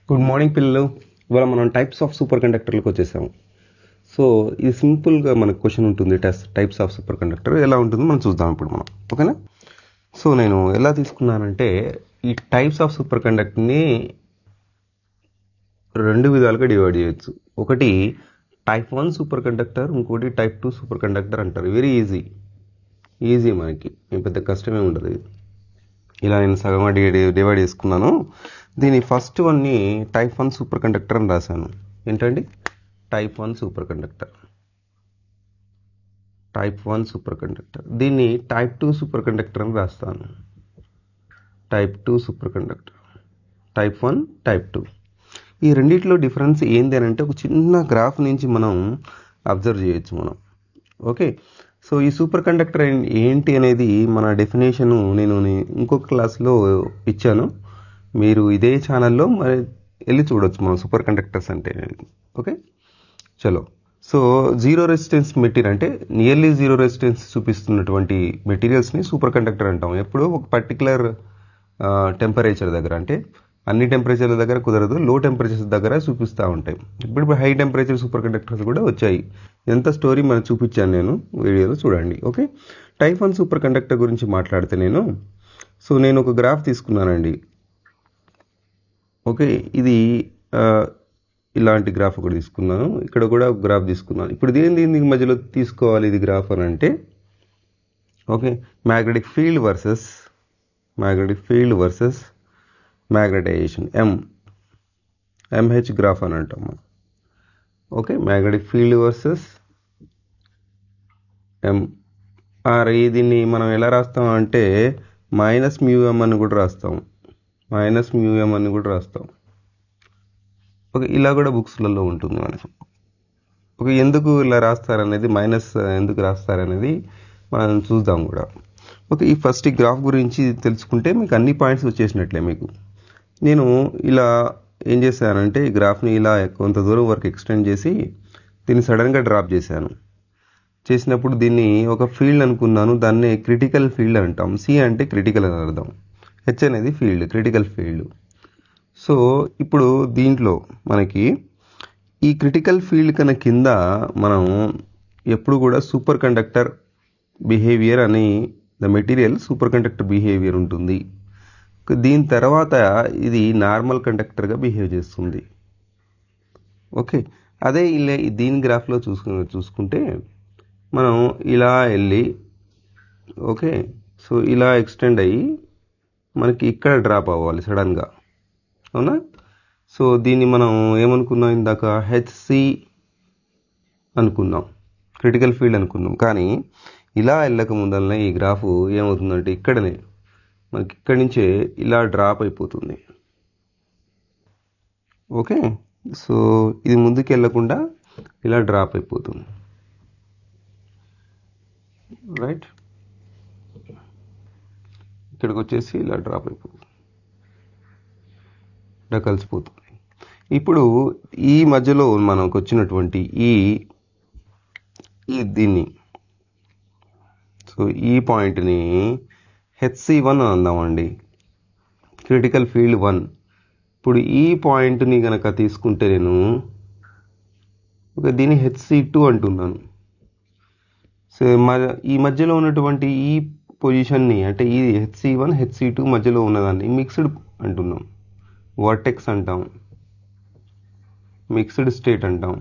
good morning పిల్లలు ఇవాళ మనం టైప్స్ ఆఫ్ సూపర్ కండక్టర్లకు వచ్చేసాము సో ఇది సింపుల్గా మనకు క్వశ్చన్ ఉంటుంది test types of superconductor ఎలా ఉంటుందో మనం చూద్దాం ఇప్పుడు మనం ఓకేనా సో నేను ఎలా తీసుకున్నానంటే ఈ టైప్స్ ఆఫ్ సూపర్ కండక్టర్ని రెండు విధాలుగా డివైడ్ చేయొచ్చు ఒకటి టైప్ వన్ సూపర్ కండక్టర్ ఇంకోటి టైప్ టూ సూపర్ కండక్టర్ అంటారు వెరీ ఈజీ ఈజీ మనకి ఏం పెద్ద కష్టమే ఉండదు ఇది ఇలా నేను సగం డివైడ్ చేసుకున్నాను దీని ఫస్ట్ వన్ని టైప్ వన్ సూపర్ కండక్టర్ అని రాశాను ఏంటండి type one superconductor type one superconductor దీన్ని టైప్ టూ సూపర్ కండక్టర్ అని రాస్తాను type two superconductor type one type two ఈ రెండిట్లో డిఫరెన్స్ ఏంది అని అంటే ఒక చిన్న గ్రాఫ్ నుంచి మనం అబ్జర్వ్ చేయొచ్చు మనం ఓకే సో ఈ సూపర్ కండక్టర్ ఏంటి అనేది మన డెఫినేషన్ నేను ఇంకొక క్లాస్లో ఇచ్చాను మీరు ఇదే ఛానల్లో మరి వెళ్ళి చూడొచ్చు మనం సూపర్ కండక్టర్స్ అంటే ఓకే చలో సో జీరో రెసిస్టెన్స్ మెటీరియల్ అంటే నియర్లీ జీరో రెసిస్టెన్స్ చూపిస్తున్నటువంటి మెటీరియల్స్ని సూపర్ కండక్టర్ అంటాం ఎప్పుడు ఒక పర్టికులర్ టెంపరేచర్ దగ్గర అంటే అన్ని టెంపరేచర్ల దగ్గర కుదరదు లో టెంపరేచర్స్ దగ్గర చూపిస్తూ ఉంటాయి ఇప్పుడు హై టెంపరేచర్ సూపర్ కండక్టర్స్ కూడా వచ్చాయి ఎంత స్టోరీ మనం చూపించాను నేను వీడియోలో చూడండి okay type one superconductor గురించి మాట్లాడితే నేను సో నేను ఒక గ్రాఫ్ తీసుకున్నానండి ఓకే ఇది ఇలాంటి గ్రాఫ్ ఒకటి తీసుకున్నాను ఇక్కడ కూడా ఒక గ్రాఫ్ తీసుకున్నాను ఇప్పుడు దేని దీనికి మధ్యలో తీసుకోవాలి ఇది గ్రాఫ్ అని అంటే okay magnetic field versus magnetic field versus magnetization M MH graph అని అంటాము okay magnetic field versus M or దీన్ని మనం ఎలా రాస్తాం అంటే మైనస్ మ్యూఎం అని కూడా రాస్తాం మైనస్ మ్యూఎం అని కూడా రాస్తాం ఓకే ఇలా కూడా బుక్స్లలో ఉంటుంది మనకి ఓకే ఎందుకు ఇలా రాస్తారనేది మైనస్ ఎందుకు రాస్తారనేది మనం చూద్దాం కూడా ఓకే ఈ ఫస్ట్ ఈ గ్రాఫ్ గురించి తెలుసుకుంటే మీకు అన్ని పాయింట్స్ వచ్చేసినట్లే మీకు నేను ఇలా ఏం చేశానంటే ఈ గ్రాఫ్ని ఇలా కొంత దూరం వరకు ఎక్స్టెండ్ చేసి దీన్ని సడన్గా డ్రాప్ చేశాను చేసినప్పుడు దీన్ని ఒక ఫీల్డ్ అనుకున్నాను దాన్ని క్రిటికల్ ఫీల్డ్ అంటాం సి అంటే క్రిటికల్ అని అర్థం హెచ్ అనేది ఫీల్డ్ క్రిటికల్ ఫీల్డ్ సో ఇప్పుడు దీంట్లో మనకి ఈ క్రిటికల్ ఫీల్డ్ కన్నా కింద మనం ఎప్పుడు కూడా సూపర్ కండక్టర్ బిహేవియర్ అని the material superconductor behaviour ఉంటుంది దీని తర్వాత ఇది నార్మల్ కండక్టర్గా బిహేవ్ చేస్తుంది ఓకే అదే ఇలా దీని గ్రాఫ్లో చూసుకు చూసుకుంటే మనం ఇలా వెళ్ళి ఓకే సో ఇలా ఎక్స్టెండ్ అయ్యి మనకి ఇక్కడ డ్రాప్ అవ్వాలి సడన్గా అవునా సో దీన్ని మనం ఏమనుకున్నాం ఇందాక హెచ్సి అనుకున్నాం క్రిటికల్ ఫీల్డ్ అనుకున్నాం కానీ ఇలా వెళ్ళక ముందరనే ఈ గ్రాఫ్ ఏమవుతుందంటే ఇక్కడనే మనకి ఇక్కడి నుంచే ఇలా డ్రాప్ అయిపోతుంది ఓకే సో ఇది ముందుకు వెళ్ళకుండా ఇలా డ్రాప్ అయిపోతుంది రైట్ ఇక్కడికి వచ్చేసి ఇలా డ్రాప్ అయిపోతుంది ఇలా కలిసిపోతుంది ఇప్పుడు ఈ మధ్యలో మనకు వచ్చినటువంటి ఈ ఈ దీన్ని సో ఈ పాయింట్ని హెచ్సి వన్ అందామండి క్రిటికల్ ఫీల్డ్ వన్ ఇప్పుడు ఈ పాయింట్ని కనుక తీసుకుంటే నేను ఒక దీన్ని హెచ్సి టూ అంటున్నాను సో ఈ మధ్యలో ఉన్నటువంటి ఈ పొజిషన్ని అంటే ఈ హెచ్సి వన్ హెచ్సి టూ మధ్యలో ఉన్నదాన్ని మిక్స్డ్ అంటున్నాం వర్టెక్స్ అంటాం మిక్స్డ్ స్టేట్ అంటాం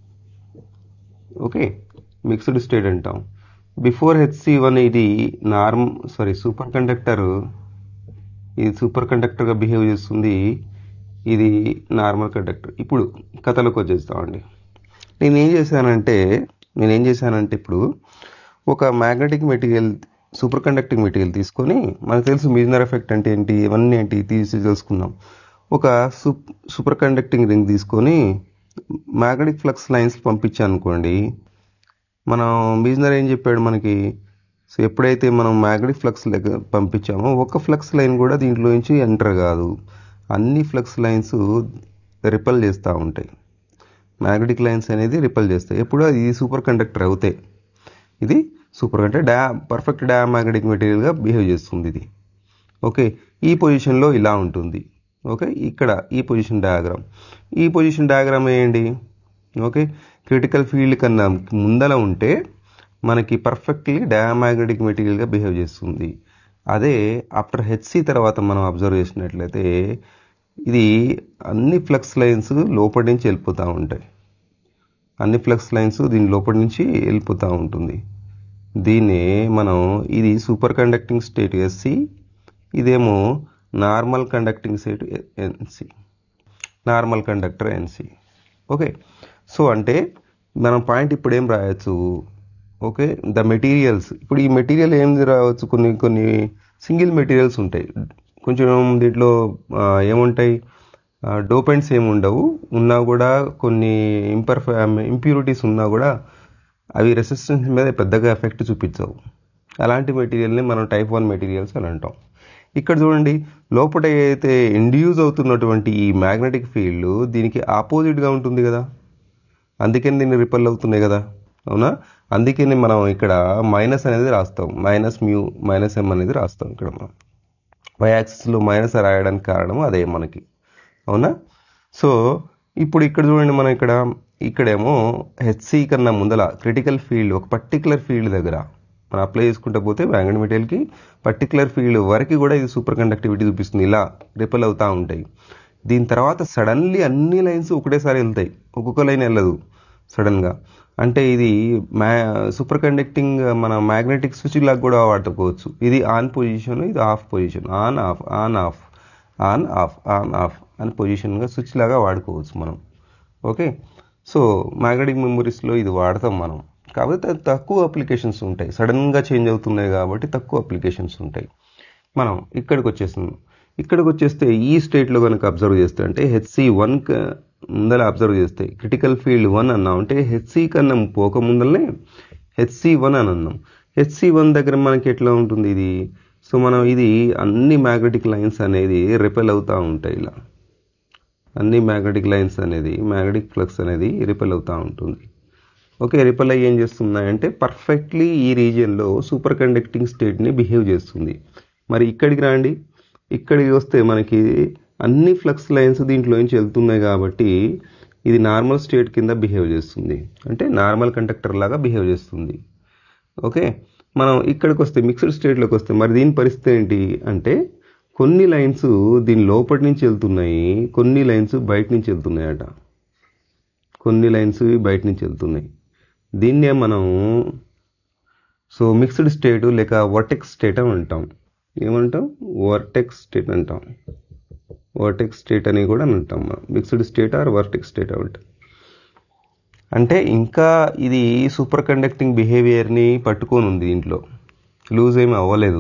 ఓకే మిక్స్డ్ స్టేట్ అంటాం బిఫోర్ హెచ్సి వన్ ఇది నార్మ్ సారీ సూపర్ కండక్టర్ ఇది సూపర్ కండక్టర్గా బిహేవ్ చేస్తుంది ఇది నార్మల్ కండక్టర్ ఇప్పుడు కథలోకి వచ్చేస్తామండి నేను ఏం చేశానంటే నేను ఏం చేశానంటే ఇప్పుడు ఒక magnetic material superconducting material తీసుకొని మనకు తెలుసు మీజనర్ ఎఫెక్ట్ అంటే ఏంటి ఇవన్నీ ఏంటి తీసి తెలుసుకున్నాం ఒక సూపర్ కండక్టింగ్ రింగ్ తీసుకొని మ్యాగ్నెటిక్ ఫ్లక్స్ లైన్స్ పంపించాను అనుకోండి మనం మీజనర్ ఏం చెప్పాడు మనకి సో ఎప్పుడైతే మనం మ్యాగ్నెటిక్ ఫ్లక్స్ పంపించామో ఒక ఫ్లక్స్ లైన్ కూడా దీంట్లో నుంచి ఎంటర్ కాదు అన్ని ఫ్లక్స్ లైన్స్ రిపల్ చేస్తూ ఉంటాయి మ్యాగ్నెటిక్ లైన్స్ అనేది రిపల్ చేస్తాయి ఎప్పుడు అది సూపర్ కండక్టర్ అవుతాయి ఇది సూపర్ అంటే డా పర్ఫెక్ట్ డా మ్యాగ్నెటిక్ మెటీరియల్గా బిహేవ్ చేస్తుంది ఇది ఓకే ఈ పొజిషన్లో ఇలా ఉంటుంది ఓకే ఇక్కడ ఈ పొజిషన్ డయాగ్రామ్ ఈ పొజిషన్ డయాగ్రామ్ వేయండి ఓకే క్రిటికల్ ఫీల్డ్ కన్నా ముందల ఉంటే మనకి పర్ఫెక్ట్లీ డయామాగ్నెటిక్ మెటీరియల్గా బిహేవ్ చేస్తుంది అదే ఆఫ్టర్ హెచ్సి తర్వాత మనం అబ్జర్వ్ చేసినట్లయితే ఇది అన్ని ఫ్లక్స్ లైన్స్ లోపటి నుంచి వెళ్ళిపోతూ ఉంటాయి అన్ని ఫ్లక్స్ లైన్స్ దీని లోపటి నుంచి వెళ్ళిపోతూ ఉంటుంది దీన్నే మనం ఇది సూపర్ కండక్టింగ్ స్టేట్ ఎస్సి ఇదేమో normal conducting state NC normal conductor NC okay so అంటే మనం పాయింట్ ఇప్పుడు ఏం రాయొచ్చు ఓకే ద మెటీరియల్స్ ఇప్పుడు ఈ మెటీరియల్ ఏం రావచ్చు కొన్ని కొన్ని సింగిల్ మెటీరియల్స్ ఉంటాయి కొంచెం దీంట్లో ఆ, ఏముంటాయి డోపెంట్స్ ఏమి ఉండవు ఉన్నా కూడా కొన్ని ఇంపర్ఫె ఇంప్యూరిటీస్ ఉన్నా కూడా అవి రెసిస్టెన్స్ మీద పెద్దగా ఎఫెక్ట్ చూపించవు అలాంటి మెటీరియల్ని మనం టైప్ వన్ మెటీరియల్స్ అని అంటాం ఇక్కడ చూడండి లోపల ఏదైతే ఇండ్యూస్ అవుతున్నటువంటి ఈ మ్యాగ్నెటిక్ ఫీల్డ్ దీనికి ఆపోజిట్గా ఉంటుంది కదా అందుకని దీన్ని రిపల్ అవుతున్నాయి కదా అవునా అందుకని మనం ఇక్కడ మైనస్ అనేది రాస్తాం మైనస్ మ్యూ మైనస్ ఎం అనేది రాస్తాం ఇక్కడ మనం వై యాక్సిస్లో మైనస్ రాయడానికి కారణం అదే మనకి అవునా సో ఇప్పుడు ఇక్కడ చూడండి మనం ఇక్కడ ఇక్కడేమో హెచ్సి కన్నా ముందల క్రిటికల్ ఫీల్డ్ ఒక పర్టికులర్ ఫీల్డ్ దగ్గర మనం అప్లై చేసుకుంటూ పోతే మ్యాగ్నెట్ మెటీరియల్కి పర్టికులర్ ఫీల్డ్ వరకు కూడా ఇది సూపర్ కండక్టివిటీ చూపిస్తుంది ఇలా రిపల్ అవుతూ ఉంటాయి దీని తర్వాత సడన్లీ అన్ని లైన్స్ ఒకటేసారి వెళ్తాయి ఒక్కొక్క లైన్ వెళ్ళదు సడన్గా అంటే ఇది మ్యా సూపర్ కండక్టింగ్ మన మ్యాగ్నెటిక్ స్విచ్ లాగా కూడా వాడుకోవచ్చు ఇది ఆన్ పొజిషన్ ఇది off position on off on off on off on off అని పొజిషన్గా స్విచ్ లాగా వాడుకోవచ్చు మనం ఓకే సో మ్యాగ్నెటిక్ మెమరీస్లో ఇది వాడతాం మనం కాకపోతే తక్కువ అప్లికేషన్స్ ఉంటాయి సడన్గా చేంజ్ అవుతున్నాయి కాబట్టి తక్కువ అప్లికేషన్స్ ఉంటాయి మనం ఇక్కడికి వచ్చేస్తున్నాం ఇక్కడికి వచ్చేస్తే ఈ స్టేట్లో కనుక అబ్జర్వ్ చేస్తే అంటే హెచ్సి వన్ ముందర అబ్జర్వ్ చేస్తే క్రిటికల్ ఫీల్డ్ వన్ అన్నాం అంటే హెచ్సి కన్నా పోక ముందరనే హెచ్సి వన్ అని అన్నాం హెచ్సి వన్ దగ్గర మనకి ఎట్లా ఉంటుంది ఇది సో మనం ఇది అన్ని మ్యాగ్నెటిక్ లైన్స్ అనేది రిపెల్ అవుతూ ఉంటాయి ఇలా అన్ని మ్యాగ్నెటిక్ లైన్స్ అనేది మ్యాగ్నెటిక్ ఫ్లక్స్ అనేది రిపెల్ అవుతూ ఉంటుంది ఓకే రిపెల్ అయ్యి ఏం చేస్తున్నాయంటే పర్ఫెక్ట్లీ ఈ రీజియన్లో సూపర్ కండక్టింగ్ స్టేట్ని బిహేవ్ చేస్తుంది మరి ఇక్కడికి రాండి ఇక్కడికి వస్తే మనకి అన్ని ఫ్లక్స్ లైన్స్ దీంట్లో నుంచి వెళ్తున్నాయి కాబట్టి ఇది నార్మల్ స్టేట్ కింద బిహేవ్ చేస్తుంది అంటే నార్మల్ కండక్టర్ లాగా బిహేవ్ చేస్తుంది ఓకే మనం ఇక్కడికి వస్తే మిక్స్డ్ స్టేట్లోకి వస్తే మరి దీని పరిస్థితి ఏంటి అంటే కొన్ని లైన్స్ దీని లోపటి నుంచి వెళ్తున్నాయి కొన్ని లైన్స్ బయట నుంచి వెళ్తున్నాయట కొన్ని లైన్స్ బయట నుంచి వెళ్తున్నాయి దీన్నే మనం సో మిక్స్డ్ స్టేట్ లేక వర్టెక్స్ స్టేట్ అని అంటాం ఏమంటాం వర్టెక్స్ స్టేట్ అంటాం వర్టెక్స్ స్టేట్ అని కూడా అని అంటాం మనం mixed state or vortex state అంటాం అంటే ఇంకా ఇది సూపర్ కండక్టింగ్ బిహేవియర్ని పట్టుకొని ఉంది దీంట్లో లూజ్ ఏమి అవ్వలేదు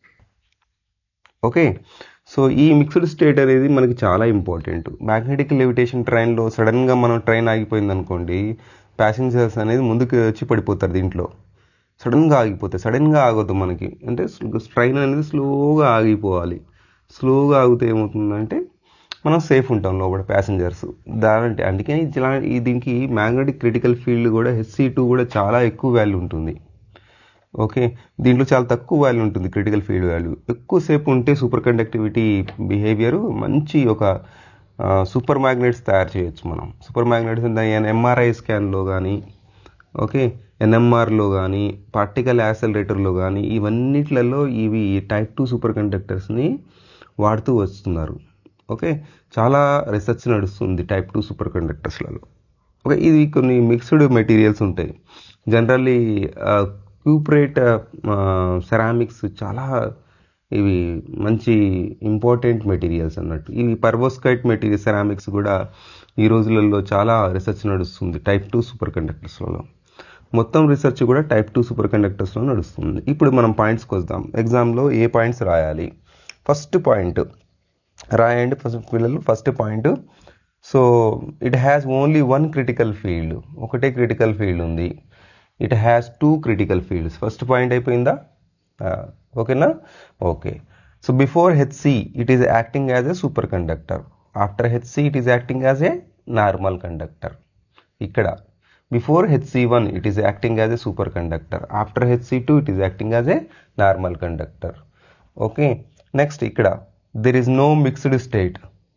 ఓకే సో ఈ మిక్స్డ్ స్టేట్ అనేది మనకి చాలా ఇంపార్టెంట్ మ్యాగ్నెటిక్ లెవిటేషన్ ట్రైన్లో సడన్గా మనం ట్రైన్ ఆగిపోయింది అనుకోండి ప్యాసింజర్స్ అనేది ముందుకు వచ్చి పడిపోతారు దీంట్లో సడన్గా ఆగిపోతాయి సడన్గా ఆగొద్దు మనకి అంటే ట్రైన్ అనేది స్లోగా ఆగిపోవాలి స్లోగా ఆగితే ఏమవుతుందంటే మనం సేఫ్ ఉంటాం లోపల ప్యాసింజర్స్ దానంటే అందుకని ఇలా ఈ దీనికి మ్యాగ్నెటిక్ క్రిటికల్ ఫీల్డ్ కూడా హెచ్సి టూ కూడా చాలా ఎక్కువ వాల్యూ ఉంటుంది ఓకే దీంట్లో చాలా తక్కువ వాల్యూ ఉంటుంది క్రిటికల్ ఫీల్డ్ వాల్యూ ఎక్కువసేపు ఉంటే సూపర్ కండక్టివిటీ బిహేవియర్ మంచి ఒక సూపర్ మ్యాగ్నెట్స్ తయారు చేయొచ్చు మనం సూపర్ మ్యాగ్నెట్స్ ఎంఆర్ఐ స్కాన్లో కానీ ఓకే ఎన్ఎంఆర్లో కానీ పార్టికల్ యాక్సలరేటర్లో కానీ ఇవన్నిట్లలో ఇవి టైప్ టూ సూపర్ కండక్టర్స్ని వాడుతూ వస్తున్నారు ఓకే చాలా రీసెర్చ్ నడుస్తుంది టైప్ టూ సూపర్ కండక్టర్స్లలో ఓకే ఇది కొన్ని మిక్స్డ్ మెటీరియల్స్ ఉంటాయి జనరల్లీ క్యూప్రేట్ సెరామిక్స్ చాలా ఇవి మంచి ఇంపార్టెంట్ మెటీరియల్స్ అన్నట్టు ఇవి పర్వోస్కైట్ మెటీరియల్ సెరామిక్స్ కూడా ఈ రోజులలో చాలా రీసెర్చ్ నడుస్తుంది టైప్ టూ సూపర్ కండక్టర్స్లలో మొత్తం రీసెర్చ్ కూడా టైప్ టూ సూపర్ కండక్టర్స్లో నడుస్తుంది ఇప్పుడు మనం పాయింట్స్కి వద్దాం ఎగ్జామ్లో ఏ పాయింట్స్ రాయాలి ఫస్ట్ పాయింట్ రాయండి ఫస్ట్ పిల్లలు first point so it has only one critical field ఒకటే క్రిటికల్ ఫీల్డ్ ఉంది it has two critical fields first point అయిపోయిందా ఓకేనా okay so before HC it is acting as a superconductor after HC it is acting as a normal conductor ఇక్కడ before HC one it is acting as a superconductor after HC two it is acting as a normal conductor okay next ఇక్కడ there is no mixed state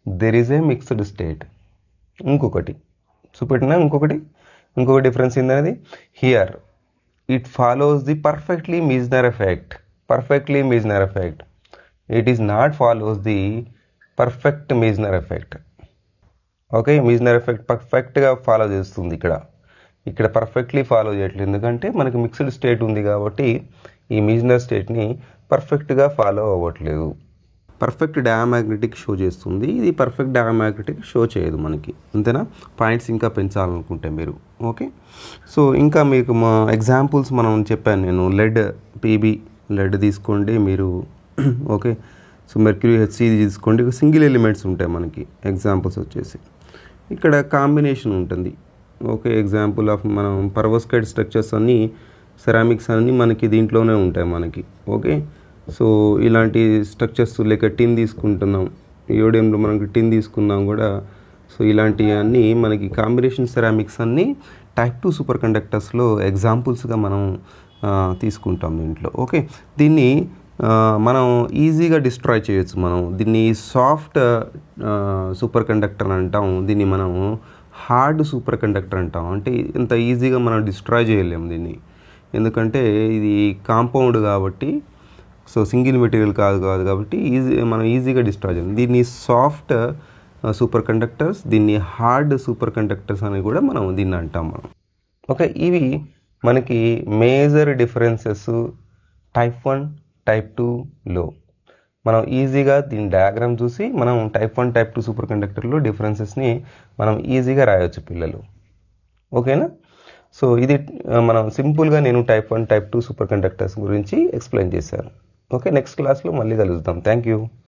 there is a mixed state ఇంకొకటి చూపెట్టినా ఇంకొకటి ఇంకొక difference ఏంటనేది here it follows the perfectly Meissner effect perfectly Meissner effect it is not follows the perfect Meissner effect okay Meissner effect పర్ఫెక్ట్గా follow చేస్తుంది ఇక్కడ ఇక్కడ perfectly follow చేయట్లేదు ఎందుకంటే మనకి మిక్స్డ్ స్టేట్ ఉంది కాబట్టి ఈ మీజ్నర్ స్టేట్ని పర్ఫెక్ట్గా ఫాలో అవ్వట్లేదు పర్ఫెక్ట్ డయామాగ్నెటిక్ షో చేస్తుంది ఇది పర్ఫెక్ట్ డయామాగ్నెటిక్ షో చేయదు మనకి అంతేనా పాయింట్స్ ఇంకా పెంచాలనుకుంటే మీరు ఓకే సో ఇంకా మీకు మా ఎగ్జాంపుల్స్ మనం చెప్పాను నేను లెడ్ పీబీ లెడ్ తీసుకోండి మీరు ఓకే సో మెర్క్యూరీ హెచ్సి తీసుకోండి సింగిల్ ఎలిమెంట్స్ ఉంటాయి మనకి ఎగ్జాంపుల్స్ వచ్చేసి ఇక్కడ కాంబినేషన్ ఉంటుంది ఓకే ఎగ్జాంపుల్ ఆఫ్ మనం పర్వస్కైడ్ స్ట్రక్చర్స్ అన్నీ సెరామిక్స్ అన్నీ మనకి దీంట్లోనే ఉంటాయి మనకి ఓకే సో ఇలాంటి స్ట్రక్చర్స్ లేక టిన్ తీసుకుంటున్నాం యోడియంలో మనకి టిన్ తీసుకున్నాం కూడా సో ఇలాంటివన్నీ మనకి కాంబినేషన్ సెరామిక్స్ అన్నీ టైప్ టూ సూపర్ కండక్టర్స్లో ఎగ్జాంపుల్స్గా మనం ఆ, తీసుకుంటాం దీంట్లో ఓకే దీన్ని ఆ, మనం ఈజీగా డిస్ట్రాయ్ చేయొచ్చు మనం దీన్ని సాఫ్ట్ సూపర్ కండక్టర్ అంటాం దీన్ని మనం హార్డ్ సూపర్ కండక్టర్ అంటాం అంటే ఇంత ఈజీగా మనం డిస్ట్రాయ్ చేయలేము దీన్ని ఎందుకంటే ఇది కాంపౌండ్ కాబట్టి సో సింగిల్ మెటీరియల్ కాదు కాదు కాబట్టి ఈజీ మనం ఈజీగా డిస్ట్రాయ్ చేయాలి దీన్ని సాఫ్ట్ సూపర్ కండక్టర్స్ దీన్ని హార్డ్ సూపర్ కండక్టర్స్ అని కూడా మనం దీన్ని అంటాం మనం ఓకే ఇవి మనకి major differences type one type టూలో మనం ఈజీగా దీని డయాగ్రామ్ చూసి మనం type one type two super కండక్టర్లో డిఫరెన్సెస్ని మనం ఈజీగా రాయొచ్చు పిల్లలు ఓకేనా సో ఇది ఆ, మనం సింపుల్గా నేను type one type two superconductors గురించి ఎక్స్ప్లెయిన్ చేశాను ఓకే నెక్స్ట్ క్లాస్లో మళ్ళీ కలుద్దాం థ్యాంక్ యూ